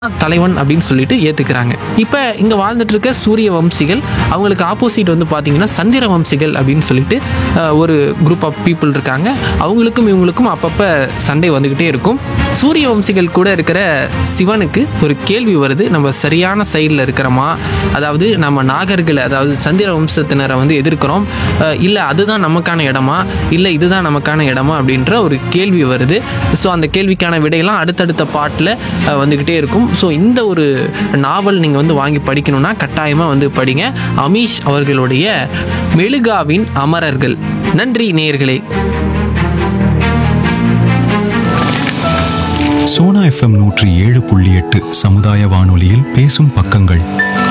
தலைவன் அப்படின்னு சொல்லிட்டு ஏத்துக்கிறாங்க இப்போ இங்க வாழ்ந்துட்டு இருக்க சூரிய வம்சிகள் அவங்களுக்கு ஆப்போசிட் வந்து பாத்தீங்கன்னா சந்திர வம்சிகள் அப்படின்னு சொல்லிட்டு அஹ், ஒரு குரூப் ஆஃப் பீப்புள் இருக்காங்க அவங்களுக்கும் இவங்களுக்கும் அப்பப்ப சண்டை வந்துகிட்டே இருக்கும் சூரிய வம்சிகள் கூட இருக்கிற சிவனுக்கு ஒரு கேள்வி வருது நம்ம சரியான சைடில் இருக்கிறோமா அதாவது நம்ம நாகர்களை அதாவது சந்திர வம்சத்தினரை வந்து எதிர்க்கிறோம் அஹ், இல்ல அதுதான் நமக்கான இடமா இல்ல இதுதான் நமக்கான இடமா அப்படின்ற ஒரு கேள்வி வருது ஸோ அந்த கேள்விக்கான விடையெல்லாம் அடுத்தடுத்த பாட்டில் வந்துக்கிட்டே இருக்கும் ஸோ இந்த ஒரு நாவல் நீங்கள் வந்து வாங்கி படிக்கணும்னா கட்டாயமாக வந்து படிங்க அமீஷ் அவர்களுடைய மெழுகாவின் அமரர்கள் நன்றி நேயர்களே சோனா எஃப்எம் நூற்றி ஏழு புள்ளி எட்டு சமுதாய வானொலியில் பேசும் பக்கங்கள்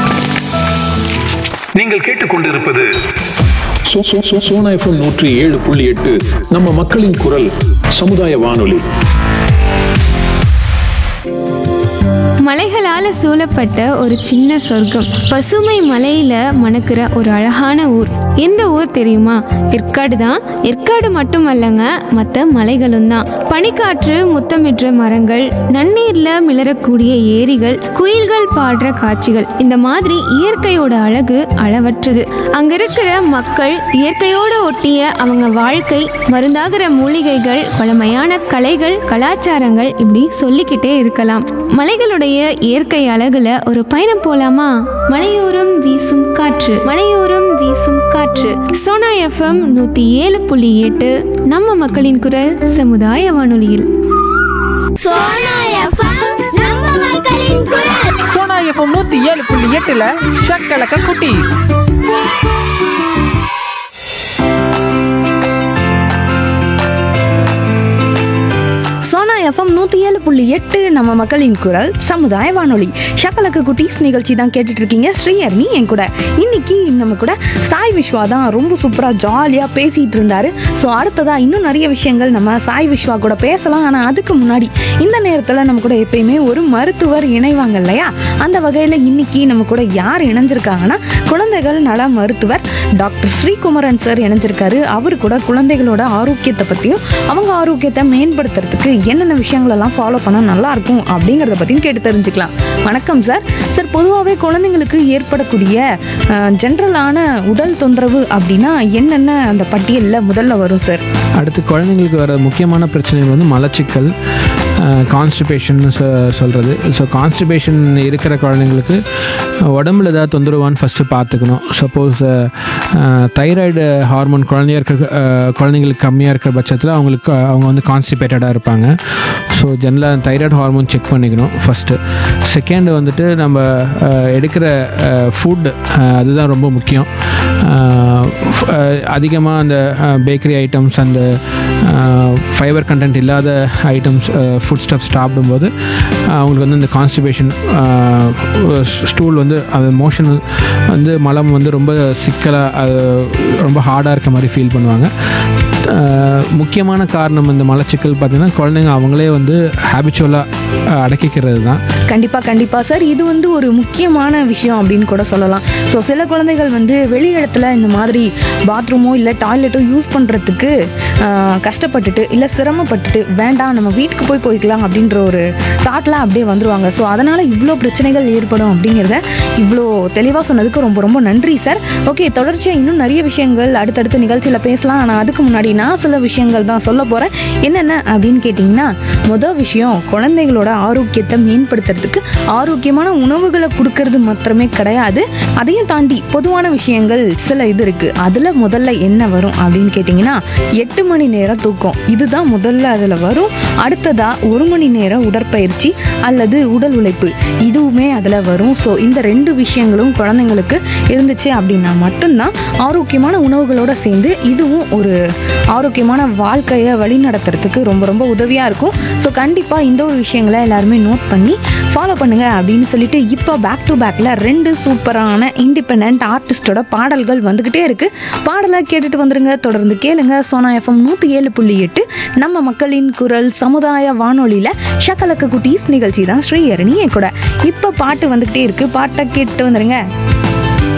நீங்கள் கேட்டுக்கொண்டிருப்பது சோ- சோ- சோ- சோனா எஃப்எம் நூற்றி ஏழு புள்ளி எட்டு நம்ம மக்களின் குரல் சமுதாய வானொலி மலைகளால சூழப்பட்ட ஒரு சின்ன சொர்க்கம் பசுமை மலையில மணக்கிற ஒரு அழகான ஊர் எந்த ஊர் தெரியுமா ஏற்காடு தான் ஏற்காடு மட்டுமல்லங்க மற்ற மலைகளும் தான் பனிக்காற்று முத்தமிடுற மரங்கள் நன்னீர்ல மிளறக்கூடிய ஏரிகள் குயில்கள் பாடுற காட்சிகள் இந்த மாதிரி இயற்கையோட அழகு அளவற்றது அங்க இருக்கிற மக்கள் இயற்கையோட ஒட்டிய அவங்க வாழ்க்கை மருந்தாகிற மூலிகைகள் பழமையான கலைகள் கலாச்சாரங்கள் இப்படி சொல்லிக்கிட்டே இருக்கலாம் மலைகளுடைய இயற்கை அழகுல ஒரு பயணம் போலாமா மலையோரம் வீசும் காற்று மலையோரம் வீசும் காற்று சோனா எஃப்எம் நூத்தி ஏழு புள்ளி எட்டு நம்ம மக்களின் குரல் சமுதாய வானொலியில் சோனா எஃப்எம் நம்ம மக்களின் குரல் சோனா எஃப்எம் நூற்றி ஏழு புள்ளி எட்டில் ஷக்கலக்க குட்டி சோனா எஃப்எம் நூற்றி ஏழு புள்ளி எட்டு நம்ம மக்களின் குரல் சமுதாய வானொலி ஷக்கலக்கு குட்டீஸ் நிகழ்ச்சி தான் கேட்டுட்டு இருக்கீங்க ஸ்ரீஹர்னி என் கூட இன்னைக்கு நம்ம கூட சாய் விஸ்வா தான் ரொம்ப சூப்பராக ஜாலியாக பேசிட்டு இருந்தாரு ஸோ அடுத்ததா இன்னும் நிறைய விஷயங்கள் நம்ம சாய் விஸ்வா கூட பேசலாம் ஆனால் அதுக்கு முன்னாடி இந்த நேரத்தில் நம்ம கூட எப்பயுமே ஒரு மருத்துவர் இணைவாங்க இல்லையா அந்த வகையில் இன்னைக்கு நம்ம கூட யார் இணைஞ்சிருக்காங்கன்னா குழந்தைகள் நல மருத்துவர் டாக்டர் ஸ்ரீகுமரன் சார் இணைஞ்சிருக்காரு அவர் கூட குழந்தைகளோட ஆரோக்கியத்தை பற்றியும் அவங்க ஆரோக்கியத்தை மேம்படுத்துறதுக்கு என்னென்ன விஷயங்கள் எல்லாம் ஃபாலோ பண்ணால் நல்லா இருக்கும் அப்படிங்கிறத பற்றியும் கேட்டு தெரிஞ்சுக்கலாம் வணக்கம் சார் சார் பொதுவாகவே குழந்தைங்களுக்கு ஏற்படக்கூடிய ஜென்ரலான உடல் தொந்தரவு அப்படின்னா என்னென்ன அந்த பட்டியலில் முதல்ல வரும் சார் அடுத்து குழந்தைங்களுக்கு வர முக்கியமான பிரச்சனைகள் வந்து மலச்சிக்கல் கான்ஸ்டிபேஷன் சொல்கிறது ஸோ கான்ஸ்டிபேஷன் இருக்கிற குழந்தைங்களுக்கு அஹ், உடம்புல ஏதாவது தொந்தரவான்னு ஃபஸ்ட்டு பார்த்துக்கணும் சப்போஸ் தைராய்டு ஹார்மோன் குழந்தையா இருக்கிற அஹ், குழந்தைங்களுக்கு கம்மியாக இருக்கிற பட்சத்தில் அவங்களுக்கு அவங்க வந்து கான்ஸ்டிபேட்டடாக இருப்பாங்க ஸோ ஜென்ரலாக தைராய்டு ஹார்மோன் செக் பண்ணிக்கணும் ஃபஸ்ட்டு செகண்ட் வந்துட்டு நம்ம அஹ், எடுக்கிற ஃபுட் அதுதான் ரொம்ப முக்கியம் அதிகமாக அந்த பேக்கரி ஐட்டம்ஸ் அந்த ஃபைபர் கண்டென்ட் இல்லாத ஐட்டம்ஸ் ஃபுட் ஸ்டப் சாப்பிடும்போது அஹ், அவங்களுக்கு வந்து இந்த கான்ஸ்டிபேஷன் ஸ்டூல் வந்து அது மோஷன் வந்து மலம் வந்து ரொம்ப சிக்கலாக அது ரொம்ப ஹார்டாக இருக்க மாதிரி ஃபீல் பண்ணுவாங்க அஹ், முக்கியமான காரணம் இந்த மலச்சிக்கல் பார்த்தீங்கன்னா குழந்தைங்க அவங்களே வந்து ஹேபிச்சுவலாக அடக்கிக்கிறது தான் கண்டிப்பாக கண்டிப்பாக சார் இது வந்து ஒரு முக்கியமான விஷயம் அப்படின்னு கூட சொல்லலாம் ஸோ சில குழந்தைகள் வந்து வெளி இடத்துல இந்த மாதிரி பாத்ரூமோ இல்லை டாய்லெட்டோ யூஸ் பண்ணுறதுக்கு கஷ்டப்பட்டுட்டு இல்லை சிரமப்பட்டுட்டு வேண்டாம் நம்ம வீட்டுக்கு போய் போய்க்கலாம் அப்படின்ற ஒரு தாட்லாம் அப்படியே வந்துருவாங்க ஸோ அதனால் இவ்வளோ பிரச்சனைகள் ஏற்படும் அப்படிங்கிறத இவ்வளோ தெளிவாக சொன்னதுக்கு ரொம்ப ரொம்ப நன்றி சார் ஓகே தொடர்ச்சியாக இன்னும் நிறைய விஷயங்கள் அடுத்தடுத்த நிகழ்ச்சியில் பேசலாம் ஆனால் அதுக்கு முன்னாடி நான் சில விஷயங்கள் தான் சொல்ல போகிறேன் என்னென்ன அப்படின்னு கேட்டிங்கன்னா முதல் விஷயம் குழந்தைகளோட ஆரோக்கியத்தை மேம்படுத்துறதுக்கு ஆரோக்கியமான உணவுகளை கொடுக்கறது மாத்திரமே கிடையாது அதையும் தாண்டி பொதுவான விஷயங்கள் சில இது இருக்குது அதில் முதல்ல என்ன வரும் அப்படின்னு கேட்டிங்கன்னா எட்டு மணி நேரம் தூக்கம் இதுதான் முதல்ல அதில் வரும் அடுத்ததாக ஒரு மணி நேரம் உடற்பயிற்சி அல்லது உடல் உழைப்பு இதுவுமே அதில் வரும் ஸோ இந்த ரெண்டு விஷயங்களும் குழந்தைங்களுக்கு இருந்துச்சு அப்படின்னா மட்டும்தான் ஆரோக்கியமான உணவுகளோட சேர்ந்து இதுவும் ஒரு ஆரோக்கியமான வாழ்க்கையை வழி நடத்துறதுக்கு ரொம்ப ரொம்ப உதவியாக இருக்கும் ஸோ கண்டிப்பாக இந்த ஒரு விஷயங்களை எல்லாருமே நோட் பண்ணி ஃபாலோ பண்ணுங்க அப்படின்னு சொல்லிட்டு இப்போ பேக் டு பேக்கில் ரெண்டு சூப்பரான இண்டிபெண்ட் ஆர்டிஸ்டோட பாடல்கள் வந்துக்கிட்டே இருக்கு பாடலை கேட்டுட்டு வந்துருங்க தொடர்ந்து கேளுங்க சோனா எஃப்எம் நூற்றி ஏழு புள்ளி எட்டு நம்ம மக்களின் குரல் சமுதாய வானொலியில் ஷக்கலக்க குட்டீஸ் நிகழ்ச்சி தான் ஸ்ரீஹரணி என் கூட இப்போ பாட்டு வந்துக்கிட்டே இருக்கு பாட்டை கேட்டு வந்துருங்க